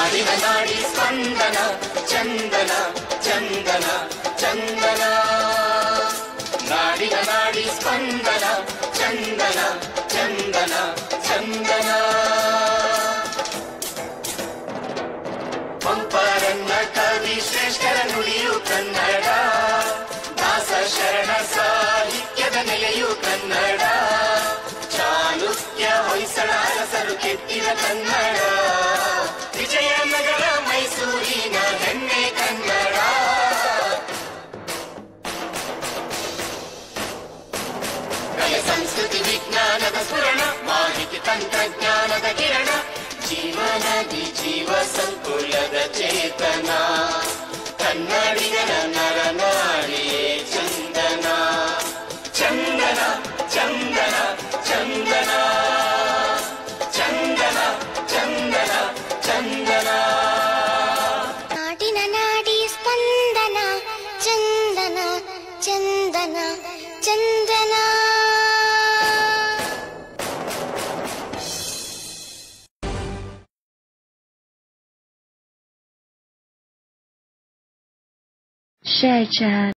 ನಾಡಿನ ನಾಡಿ ಸ್ಪಂದನ ಚಂದನ ಚಂದನ ಚಂದನ ನಾಡಿನ ನಾಡಿ ಸ್ಪಂದನ ಚಂದನ ಚಂದನ ಚಂದನ ಪಂಪರನ್ನ ಕವಿ ಶ್ರೇಷ್ಠರ ನುಡಿಯು ಕನ್ನಡ ದಾಸ ಶರಣ ಸಾಹಿತ್ಯದ ನೆಲೆಯು ಕನ್ನಡ ಚಾಲುಕ್ಯ ಹೊಯ್ಸಳ ಅರಸರು ಕೆತ್ತಿದ ಕನ್ನಡ ವಿಜಯನಗರ ಮೈಸೂರಿನ ಹೆಮ್ಮೆ ಕನ್ನಡ ಕಲೆ ಸಂಸ್ಕೃತಿ ವಿಜ್ಞಾನದ ಸ್ಫುರಣ ಮಾಹಿತಿ ತಂತ್ರಜ್ಞಾನದ ಕಿರಣ ಜೀವನದಿ ಜೀವ ಸಂಕುಲದ ಚೇತನ ಕನ್ನಡಿಗರ ನರನಾಡಿಯೇ ಚಂದನ ಚಂದನ ಚಂದನ ಚಂದನ ಚಂದನ ಚಂದನ ಚಂದನ ನಾಡಿನ ನಾಡಿ ಸ್ಪಂದನ ಚಂದನ ಚಂದನ ಚಂದನ share chat